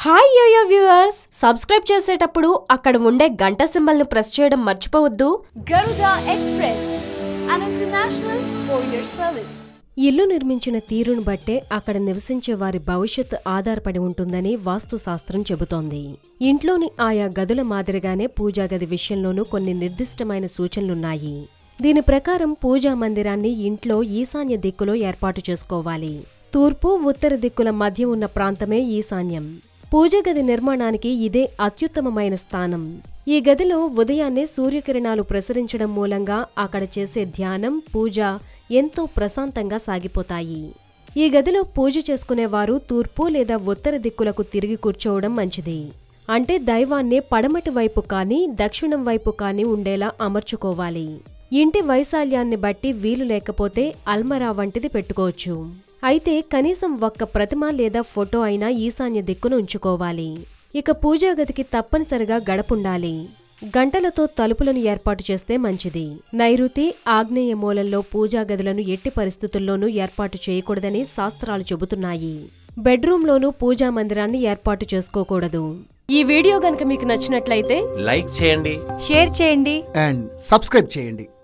Hi yo-yo viewers subscribe చేసేటప్పుడు అక్కడ ఉండే గంట సింబల్ ను ప్రెస్ చేయడం మర్చిపోవద్దు Garuda Express, an international courier service. ఇల్లు నిర్మించిన తీరును బట్టే అక్కడ నివసించే వారి భవిష్యత్ ఆధారపడి ఉంటుందని వాస్తుశాస్త్రం చెబుతోంది ఇంట్లోని ఆయా గదుల మాదిరిగానే పూజా గది విషయంలోనూ కొన్ని నిర్దిష్టమైన సూచనలున్నాయి దీని ప్రకారం పూజా మందిరాన్ని ఇంట్లో ఈశాన్య దిక్కులో ఏర్పాటు చేసుకోవాలి తూర్పు ఉత్తర దిక్కుల మధ్య ఉన్న ప్రాంతమే ఈశాన్యం పూజ గది నిర్మాణానికి ఇదే అత్యుత్తమమైన స్థానం ఈ గదిలో ఉదయాన్నే సూర్యకిరణాలు ప్రసరించడం మూలంగా అక్కడ చేసే ధ్యానం పూజ ఎంతో ప్రశాంతంగా సాగిపోతాయి ఈ గదిలో పూజ చేసుకునేవారు తూర్పు లేదా ఉత్తర దిక్కులకు తిరిగి కూర్చోవడం మంచిది అంటే దైవాన్ని పడమటి వైపు కానీ దక్షిణం వైపు కానీ ఉండేలా అమర్చుకోవాలి ఇంటి వైశాల్యాన్ని బట్టి వీలు లేకపోతే అల్మరా వంటిది పెట్టుకోవచ్చు అయితే కనీసం ఒక్క ప్రతిమ లేదా ఫోటో అయినా ఈశాన్య దిక్కున ఉంచుకోవాలి ఇక పూజా గదికి తప్పనిసరిగా గడపుండాలి గంటలతో తలుపులను ఏర్పాటు చేస్తే మంచిది నైరుతి ఆగ్నేయ మూలల్లో పూజా గదులను ఎట్టి పరిస్థితుల్లోనూ ఏర్పాటు చేయకూడదని శాస్త్రాలు చెబుతున్నాయి బెడ్రూమ్లోనూ పూజా మందిరాన్ని ఏర్పాటు చేసుకోకూడదు ఈ వీడియో గనుక మీకు నచ్చినట్లయితే లైక్ చేయండి షేర్ చేయండి అండ్ సబ్స్క్రైబ్ చేయండి